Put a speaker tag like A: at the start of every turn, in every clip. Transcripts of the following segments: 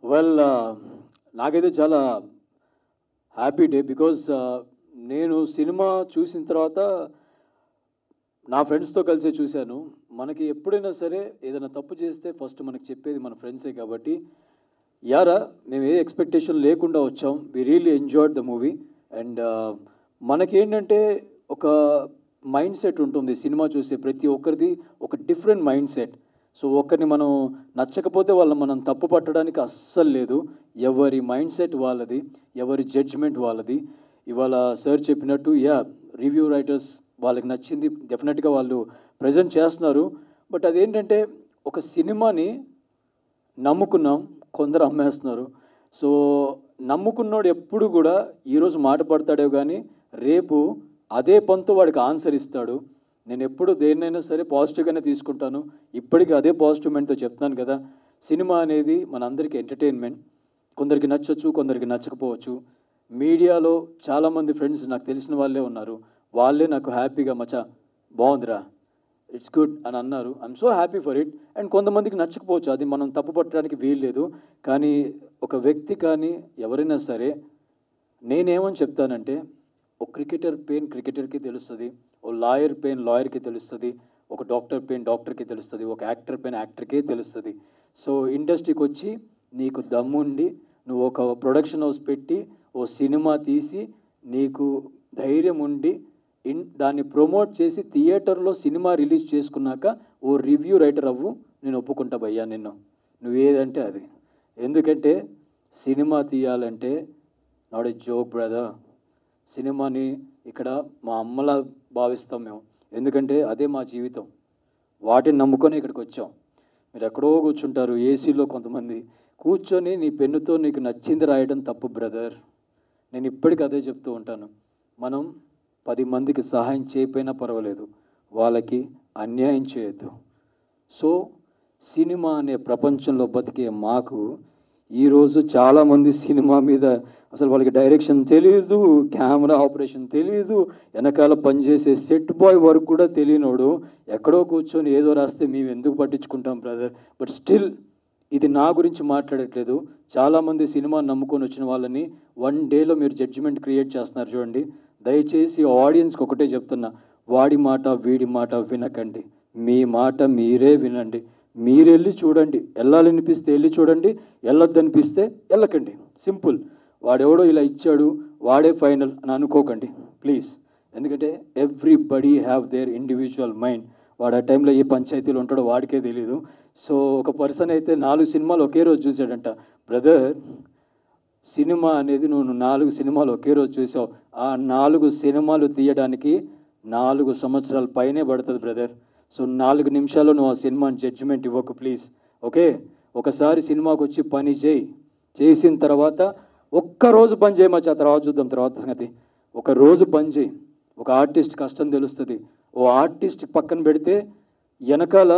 A: well నాకైతే చాలా happy day because నేను సినిమా చూసిన తర్వాత నా ఫ్రెండ్స్తో కలిసి చూశాను మనకి ఎప్పుడైనా సరే ఏదైనా తప్పు చేస్తే ఫస్ట్ మనకి చెప్పేది మన ఫ్రెండ్సే కాబట్టి యారా మేము ఏ ఎక్స్పెక్టేషన్ లేకుండా వచ్చాం we really enjoyed the movie and మనకేంటంటే ఒక మైండ్ సెట్ ఉంటుంది సినిమా చూసే ప్రతి ఒక్కరిది ఒక డిఫరెంట్ మైండ్ సెట్ సో ఒకరిని మనం నచ్చకపోతే వాళ్ళని మనం తప్పు పట్టడానికి అస్సలు లేదు ఎవరి మైండ్ సెట్ వాళ్ళది ఎవరి జడ్జ్మెంట్ వాళ్ళది ఇవాళ సార్ చెప్పినట్టు యా రివ్యూ రైటర్స్ వాళ్ళకి నచ్చింది డెఫినెట్గా వాళ్ళు ప్రజెంట్ చేస్తున్నారు బట్ అదేంటంటే ఒక సినిమాని నమ్ముకున్నాం కొందరు అమ్మేస్తున్నారు సో నమ్ముకున్నోడు ఎప్పుడు కూడా ఈరోజు మాట పడతాడే కానీ రేపు అదే పంతు వాడికి ఆన్సర్ ఇస్తాడు నేను ఎప్పుడు దేన్నైనా సరే పాజిటివ్గానే తీసుకుంటాను ఇప్పటికీ అదే పాజిటివ్ మైండ్తో చెప్తాను కదా సినిమా అనేది మనందరికీ ఎంటర్టైన్మెంట్ కొందరికి నచ్చొచ్చు కొందరికి నచ్చకపోవచ్చు మీడియాలో చాలామంది ఫ్రెండ్స్ నాకు తెలిసిన వాళ్ళే ఉన్నారు వాళ్ళే నాకు హ్యాపీగా మచా బాగుందిరా ఇట్స్ గుడ్ అని అన్నారు I'm so happy for it and కొంతమందికి నచ్చకపోవచ్చు అది మనం తప్పు పట్టడానికి వీల్లేదు కానీ ఒక వ్యక్తి కానీ ఎవరైనా సరే నేనేమని చెప్తానంటే ఒక క్రికెటర్ పెయిన్ క్రికెటర్కి తెలుస్తుంది ఓ లాయర్ పెయిన్ లాయర్కి తెలుస్తుంది ఒక డాక్టర్ పెయిన్ డాక్టర్కి తెలుస్తుంది ఒక యాక్టర్ పెయిన్ యాక్టర్కే తెలుస్తుంది సో ఇండస్ట్రీకి వచ్చి నీకు దమ్ముండి నువ్వు ఒక ప్రొడక్షన్ హౌస్ పెట్టి ఓ సినిమా తీసి నీకు ధైర్యం ఉండి ఇన్ దాన్ని ప్రమోట్ చేసి థియేటర్లో సినిమా రిలీజ్ చేసుకున్నాక ఓ రివ్యూ రైటర్ అవ్వు నేను ఒప్పుకుంటా భయ్యా నిన్ను నువ్వేదంటే అది ఎందుకంటే సినిమా తీయాలంటే నాట్ ఏ జోక్ బ్రదర్ సినిమాని ఇక్కడ మా అమ్మలా భావిస్తాం మేము ఎందుకంటే అదే మా జీవితం వాటిని నమ్ముకొని ఇక్కడికి వచ్చాం మీరు ఎక్కడో కూర్చుంటారు ఏసీలో కొంతమంది కూర్చొని నీ పెన్నుతో నీకు నచ్చింది రాయడం తప్పు బ్రదర్ నేను ఇప్పటికీ అదే చెప్తూ ఉంటాను మనం పది మందికి సహాయం చేయకపోయినా పర్వాలేదు వాళ్ళకి అన్యాయం చేయొద్దు సో సినిమా అనే ప్రపంచంలో బతికే మాకు ఈరోజు చాలామంది సినిమా మీద అసలు వాళ్ళకి డైరెక్షన్ తెలియదు కెమెరా ఆపరేషన్ తెలియదు వెనకాల పనిచేసే సెట్ బాయ్ వర్క్ కూడా తెలియనోడు ఎక్కడో కూర్చొని ఏదో రాస్తే మేము ఎందుకు పట్టించుకుంటాం బ్రదర్ బట్ స్టిల్ ఇది నా గురించి మాట్లాడట్లేదు చాలామంది సినిమా నమ్ముకొని వచ్చిన వాళ్ళని వన్ డేలో మీరు జడ్జిమెంట్ క్రియేట్ చేస్తున్నారు చూడండి దయచేసి ఆడియన్స్కి ఒకటే చెప్తున్నా వాడి మాట వీడి మాట వినకండి మీ మాట మీరే వినండి మీరు వెళ్ళి చూడండి వెళ్ళాలనిపిస్తే వెళ్ళి చూడండి వెళ్ళొద్దనిపిస్తే వెళ్ళకండి సింపుల్ వాడెవడో ఇలా ఇచ్చాడు వాడే ఫైనల్ అని అనుకోకండి ప్లీజ్ ఎందుకంటే everybody have their individual mind వాడు ఆ టైంలో ఏ పంచాయతీలో ఉంటాడో వాడికే తెలియదు సో ఒక పర్సన్ అయితే నాలుగు సినిమాలు ఒకే రోజు చూశాడంట బ్రదర్ సినిమా అనేది నువ్వు నాలుగు సినిమాలు ఒకే రోజు చూసావు ఆ నాలుగు సినిమాలు తీయడానికి నాలుగు సంవత్సరాల పైనే పడుతుంది బ్రదర్ సో నాలుగు నిమిషాల్లో నువ్వు ఆ సినిమాని జడ్జిమెంట్ ఇవ్వకు ప్లీజ్ ఓకే ఒకసారి సినిమాకి వచ్చి పని చేయి చేసిన తర్వాత ఒక్క రోజు పని చేయమచ్చా తర్వాత చూద్దాం తర్వాత సంగతి ఒక రోజు పని చేయి ఒక ఆర్టిస్ట్ కష్టం తెలుస్తుంది ఓ ఆర్టిస్ట్ పక్కన పెడితే వెనకాల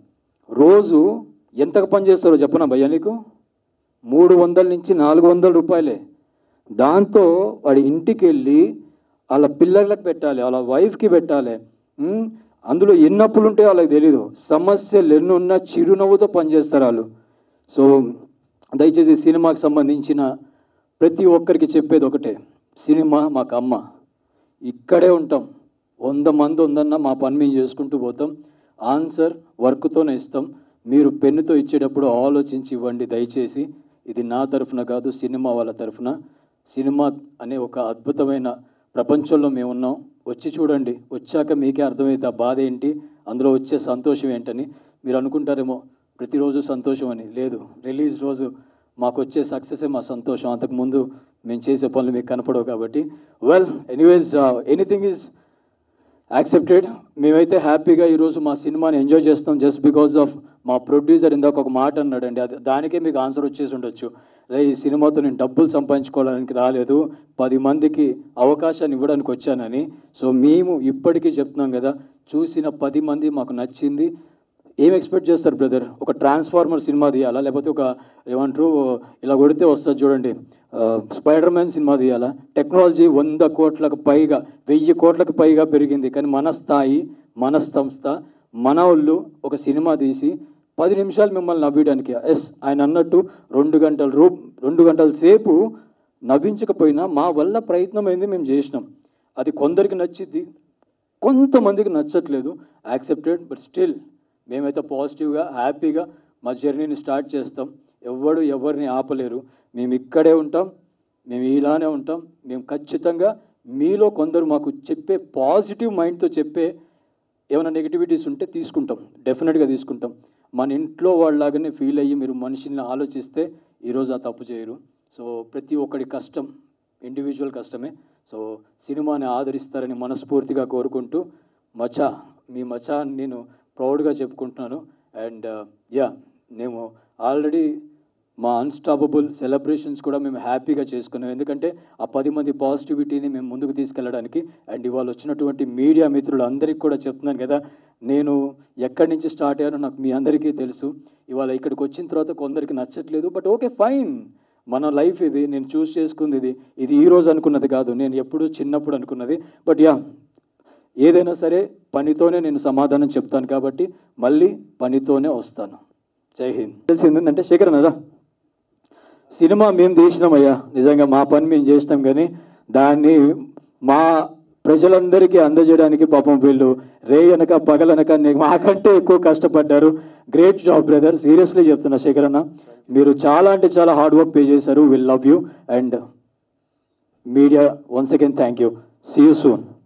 A: రోజు ఎంతకు పని చేస్తారో చెప్పనా భయ్యా నీకు మూడు వందల నుంచి నాలుగు వందల రూపాయలే దాంతో వాడి ఇంటికి వెళ్ళి వాళ్ళ పిల్లలకు పెట్టాలి వాళ్ళ వైఫ్కి పెట్టాలి ఉమ్, అందులో ఎన్ని అప్పులు ఉంటాయో వాళ్ళకి తెలీదు సమస్యలు ఎన్ని ఉన్నా చిరునవ్వుతో పనిచేస్తారు వాళ్ళు సో దయచేసి సినిమాకి సంబంధించిన ప్రతి ఒక్కరికి చెప్పేది ఒకటే సినిమా మాకు అమ్మ ఇక్కడే ఉంటాం వంద మంది ఉందన్న మా పని మేము చేసుకుంటూ పోతాం ఆన్సర్ వర్క్తోనే ఇస్తాం మీరు పెన్నుతో ఇచ్చేటప్పుడు ఆలోచించి ఇవ్వండి దయచేసి ఇది నా తరఫున కాదు సినిమా వాళ్ళ తరఫున సినిమా అనే ఒక అద్భుతమైన ప్రపంచంలో మేము ఉన్నాం వచ్చి చూడండి వచ్చాక మీకే అర్థమైంది ఆ బాధ ఏంటి అందులో వచ్చే సంతోషం ఏంటని మీరు అనుకుంటారేమో ప్రతిరోజు సంతోషం అని లేదు రిలీజ్ రోజు మాకు వచ్చే సక్సెసే మా సంతోషం అంతకుముందు మేము చేసే పనులు మీకు కనపడవు కాబట్టి well anyways anything is accepted మేమైతే హ్యాపీగా ఈరోజు మా సినిమాని ఎంజాయ్ చేస్తాం జస్ట్ బికాస్ ఆఫ్ మా ప్రొడ్యూసర్ ఇందాక ఒక మాట అన్నాడండి అది దానికే మీకు ఆన్సర్ వచ్చేసి ఉండొచ్చు రే ఈ సినిమాతో నేను డబ్బులు సంపాదించుకోవడానికి రాలేదు పది మందికి అవకాశాన్ని ఇవ్వడానికి వచ్చానని సో మేము ఇప్పటికీ చెప్తున్నాం కదా చూసిన పది మంది మాకు నచ్చింది ఏం ఎక్స్పెక్ట్ చేస్తారు బ్రదర్ ఒక ట్రాన్స్ఫార్మర్ సినిమా తీయాలా లేకపోతే ఒక ఏమంటారు ఇలా కొడితే వస్తుంది చూడండి స్పైడర్ మ్యాన్ సినిమా తీయాలా టెక్నాలజీ వంద కోట్లకు పైగా వెయ్యి కోట్లకు పైగా పెరిగింది కానీ మన స్థాయి మన సంస్థ మన వాళ్ళు ఒక సినిమా తీసి పది నిమిషాలు మిమ్మల్ని నవ్వడానికి ఎస్ ఆయన అన్నట్టు రెండు గంటల రూ రెండు గంటల సేపు నవ్వించకపోయినా మా వల్ల ప్రయత్నం అయింది మేము చేసినాం అది కొందరికి నచ్చిద్ది కొంతమందికి నచ్చట్లేదు యాక్సెప్టెడ్ బట్ స్టిల్ మేమైతే పాజిటివ్గా హ్యాపీగా మా జర్నీని స్టార్ట్ చేస్తాం ఎవ్వడు ఎవరిని ఆపలేరు మేము ఇక్కడే ఉంటాం మేము ఇలానే ఉంటాం మేము ఖచ్చితంగా మీలో కొందరు మాకు చెప్పే పాజిటివ్ మైండ్తో చెప్పే ఏమైనా నెగిటివిటీస్ ఉంటే తీసుకుంటాం డెఫినెట్గా తీసుకుంటాం మన ఇంట్లో వాళ్ళలాగానే ఫీల్ అయ్యి మీరు మనిషిని ఆలోచిస్తే ఈరోజు ఆ తప్పు చేయరు సో ప్రతి ఒక్కడి కష్టం ఇండివిజువల్ కష్టమే సో సినిమాని ఆదరిస్తారని మనస్ఫూర్తిగా కోరుకుంటూ మచా మీ మచా అని నేను ప్రౌడ్గా చెప్పుకుంటున్నాను అండ్ యా మేము ఆల్రెడీ మా అన్స్టాపబుల్ సెలబ్రేషన్స్ కూడా మేము హ్యాపీగా చేసుకున్నాం ఎందుకంటే ఆ పది మంది పాజిటివిటీని మేము ముందుకు తీసుకెళ్ళడానికి అండ్ ఇవాళ వచ్చినటువంటి మీడియా మిత్రులు అందరికీ కూడా చెప్తున్నాను కదా నేను ఎక్కడి నుంచి స్టార్ట్ అయ్యానో నాకు మీ అందరికీ తెలుసు ఇవాళ ఇక్కడికి వచ్చిన తర్వాత కొందరికి నచ్చట్లేదు బట్ ఓకే ఫైన్ మన లైఫ్ ఇది నేను చూస్ చేసుకుంది ఇది ఇది ఈ రోజు అనుకున్నది కాదు నేను ఎప్పుడు చిన్నప్పుడు అనుకున్నది బట్ యా ఏదైనా సరే పనితోనే నేను సమాధానం చెప్తాను కాబట్టి మళ్ళీ పనితోనే వస్తాను జై హింద్ తెలిసింది ఏంటంటే శేఖర్ అన్నదా సినిమా మేము తీసినామయ్యా నిజంగా మా పని మేము చేసినాం కానీ దాన్ని మా ప్రజలందరికీ అందజేయడానికి పాపం వీళ్ళు రే అనక పగలనక నే- మాకంటే ఎక్కువ కష్టపడ్డారు గ్రేట్ జాబ్ బ్రదర్ సీరియస్లీ చెప్తున్నా శేఖర్ అన్న మీరు చాలా అంటే చాలా హార్డ్ వర్క్ పే చేశారు will love you and media once again thank you see you soon